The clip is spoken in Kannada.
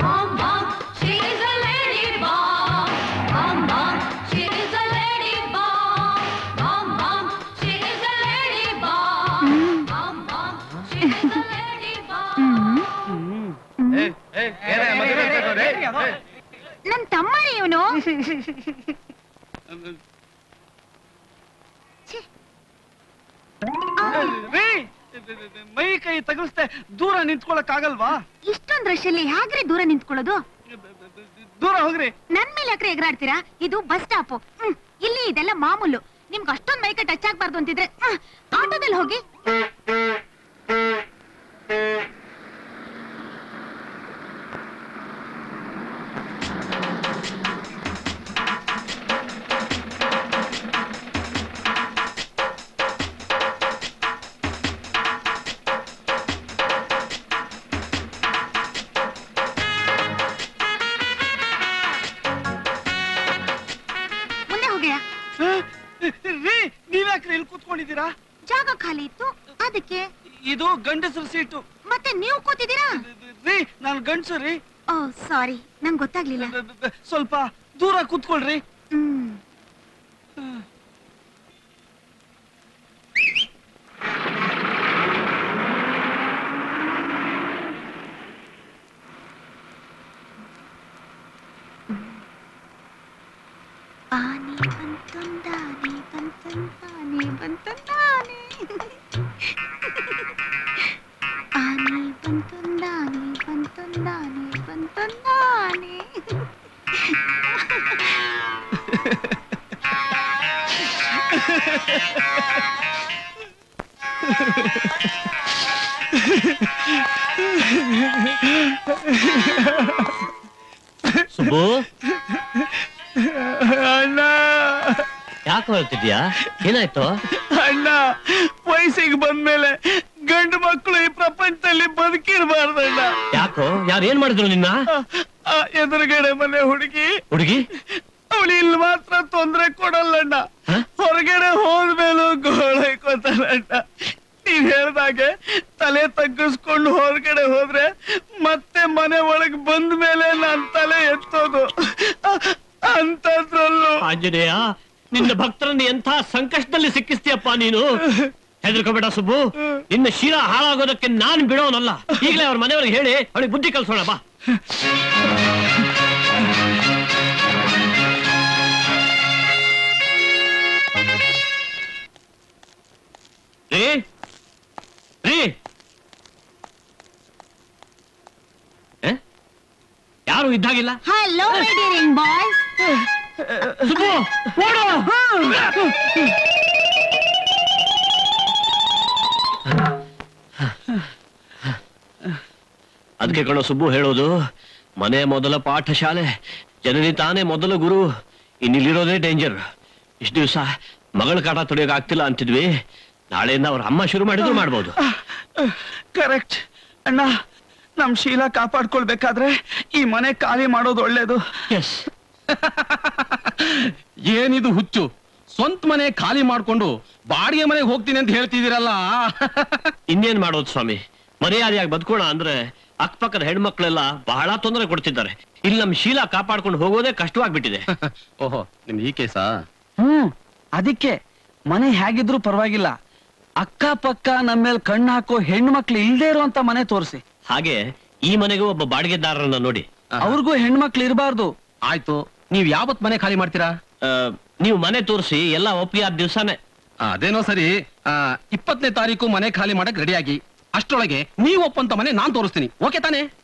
Bum bum, she is a lady bum. Bum bum, she is a lady bum. Bum bum, she is a lady bum. Bum bum, she is a lady bum. ನನ್ ತಮ್ಮ ಇವನು ರೀ ಮೈ ಕೈ ತಗಲ್ಸ್ತೆ ದೂರ ನಿಂತ್ಕೊಳಕ್ ಆಗಲ್ವಾ ಇಷ್ಟೊಂದ್ ರಶಲ್ಲಿ ಹೇಗ್ರಿ ದೂರ ನಿಂತ್ಕೊಳ್ಳೋದು ದೂರ ಹೋಗ್ರಿ ನನ್ ಮೇಲೆ ಯಾಕ್ರೆ ಎಗರಾಡ್ತೀರಾ ಇದು ಬಸ್ ಸ್ಟಾಪ್ ಇಲ್ಲಿ ಇದೆಲ್ಲ ಮಾಮೂಲು ನಿಮ್ಗೆ ಅಷ್ಟೊಂದ್ ಮೈಕ ಟಚ್ ಆಗ್ಬಾರ್ದು ಅಂತಿದ್ರೆ ಹ್ಮ್, ಆಟೋದಲ್ಲಿ ಹೋಗಿ ಮುಂದೆ ಹೋಗ್ಯಾ ರೀ ನೀವ್ಯಾಕ್ರಿ ಇಲ್ಲಿ ಕೂತ್ಕೊಂಡಿದ್ದೀರಾ ಜಾಗ ಖಾಲಿ ಇತ್ತು ಅದಕ್ಕೆ ಇದು ಗಂಡಸರ ಸೀಟು ಮತ್ತೆ ನೀವು ಕೂತಿದ್ದೀರಾ ರೀ ನಾನು ಗಂಡಸು ರೀ ಓ ಸಾರಿ ನಂಗೆ ಗೊತ್ತಾಗ್ಲಿಲ್ಲ ಸ್ವಲ್ಪ ದೂರ ಕೂತ್ಕೊಳ್ರಿ ಹ್ಮ್ ಆನೆ ಬಂತೊಂದಾನೆ ಬಂತೊಂದಾನೆ ಬಂತೊಂದಾನೆ ಆನೆ ಬಂತೊಂದಾನೆ ಬಂತೊಂದಾನೆ ಬಂತೊಂದಾನೆ ಸುಬ್ಬು ಅಣ್ಣ ಯಾಕೆ ಹೇಳ್ತಿದ್ಯಾ ಏನಾಯ್ತು ಅಣ್ಣ ವಯಸ್ಸಿಗೆ ಬಂದ್ಮೇಲೆ ಗಂಡು ಮಕ್ಕಳು ಈ ಪ್ರಪಂಚದಲ್ಲಿ ಬದುಕಿರ್ಬಾರ್ದಣ್ಣ ಯಾಕೋ ಯಾರು ಏನ್ ಮಾಡಿದ್ರು ನಿನ್ನ ಆ ಎದುರುಗಡೆ ಮನೆ ಹುಡುಗಿ ಹುಡುಗಿ ಅವಳು ಇಲ್ಲಿ ಮಾತ್ರ ತೊಂದ್ರೆ ಕೊಡಲ್ಲಣ್ಣ ಹ? ಹೊರಗಡೆ ಹೋದ್ಮೇಲೂ ಗೋಳೈಕೋತಾನಣ್ಣ ನೀವ್ ಹೇಳ್ದಾಗೆ ತಲೆ ತಗ್ಗಿಸ್ಕೊಂಡು ಹೊರಗಡೆ ಹೋದ್ರೆ ಮತ್ತೆ ಮನೆ ಒಳಗ್ ಬಂದ ಮೇಲೆ ನಾನ್ ತಲೆ ಎತ್ತೋದು ಅಂತದ್ರಲ್ಲೂ ಆಂಜನೇಯ ನಿನ್ನ ಭಕ್ತರನ್ನ ಎಂಥ ಸಂಕಷ್ಟದಲ್ಲಿ ಸಿಕ್ಕಿಸ್ತೀಯಪ್ಪ ನೀನು ಹೆದರ್ಕೋಬೇಡ ಸುಬ್ಬು ನಿನ್ನ ಶೀಲ ಹಾಳಾಗೋದಕ್ಕೆ ನಾನ್ ಬಿಡೋನಲ್ಲ ಈಗಲೇ ಅವ್ರ ಮನೆಯವ್ರಿಗೆ ಹೇಳಿ ಅವಳಿಗೆ ಬುದ್ಧಿ ಕಲ್ಸೋಣ ಬಾ ರೀ ರೀ ಏ? ಯಾರು ಇದ್ದಾಗಿಲ್ಲ ಹಲೋ ಮೈ ಡಿಯರಿಂಗ್ ಬಾಯ್ಸ್ ಸುಬ್ಬು ಓಡು ಅದಕ್ಕೆ ಕಣೋ ಸುಬ್ಬು ಹೇಳೋದು ಮನೆ ಮೊದಲ ಪಾಠಶಾಲೆ ಜನನಿ ತಾನೇ ಮೊದಲ ಗುರು ಇನ್ನಿಲ್ಲಿರೋದೇ ಡೇಂಜರ್ ಇಷ್ಟು ದಿವಸ ಮಗಳ ಕಾಟ ತೊಡೆಯೋಕೆ ಆಗ್ತಿಲ್ಲ ಅಂತಿದ್ವಿ ನಾಳೆಯಿಂದ ಅವ್ರ ಅಮ್ಮ ಶುರು ಮಾಡಿದ್ರು ಮಾಡ್ಬೋದು ಕರೆಕ್ಟ್ ಅಣ್ಣ ನಮ್ ಶೀಲ ಕಾಪಾಡ್ಕೊಳ್ಬೇಕಾದ್ರೆ ಈ ಮನೆ ಖಾಲಿ ಮಾಡೋದು ಒಳ್ಳೇದು ಎಸ್ ಏನಿದು ಹುಚ್ಚು ಸ್ವಂತ ಮನೆ ಖಾಲಿ ಮಾಡ್ಕೊಂಡು ಬಾಡಿಗೆ ಮನೆಗೆ ಹೋಗ್ತೀನಿ ಅಂತ ಹೇಳ್ತಿದ್ದೀರಲ್ಲ ಇನ್ನೇನ್ ಮಾಡೋದು ಸ್ವಾಮಿ ಮರ್ಯಾದೆಯಾಗಿ ಬದುಕೋಣ ಅಂದ್ರೆ ಅಕ್ಕಪಕ್ಕದ ಹೆಣ್ಮಕ್ಳೆಲ್ಲ ಬಹಳ ತೊಂದರೆ ಕೊಡ್ತಿದ್ದಾರೆ ಇಲ್ಲಿ ನಮ್ ಶೀಲ ಕಾಪಾಡ್ಕೊಂಡು ಹೋಗೋದೇ ಕಷ್ಟವಾಗ್ಬಿಟ್ಟಿದೆ ಓಹೋ ನಿಮ್ ಈ ಕೇಸಾ ಹ್ಮ್ ಅದಕ್ಕೆ ಮನೆ ಹೇಗಿದ್ರು ಪರವಾಗಿಲ್ಲ ಅಕ್ಕಪಕ್ಕ ನಮ್ಮ ಮೇಲೆ ಕಣ್ಣು ಹಾಕೋ ಹೆಣ್ಮಕ್ಳು ಇಲ್ದೇ ಇರುವಂತ ಮನೆ ತೋರಿಸಿ ಹಾಗೆ ಈ ಮನೆಗೂ ಒಬ್ಬ ಬಾಡಿಗೆದಾರರನ್ನ ನೋಡಿ ಅವ್ರಿಗೂ ಹೆಣ್ಮಕ್ಳು ಇರಬಾರ್ದು ಆಯ್ತು ನೀವ್ ಯಾವತ್ ಮನೆ ಖಾಲಿ ಮಾಡ್ತೀರಾ ಆ, ನೀವು ಮನೆ ತೋರಿಸಿ ಎಲ್ಲ ಒಪ್ಪಿಗೆ ಆದ ದಿವ್ಸನೇ ಆ, ಅದೇನೋ ಸರಿ ಆ, ಇಪ್ಪತ್ತನೇ ತಾರೀಕು ಮನೆ ಖಾಲಿ ಮಾಡಕ್ ರೆಡಿ ಆಗಿ ಅಷ್ಟರೊಳಗೆ ನೀವು ಒಪ್ಪಂತ ಮನೆ ನಾನ್ ತೋರಿಸ್ತೀನಿ ಓಕೆ ತಾನೇ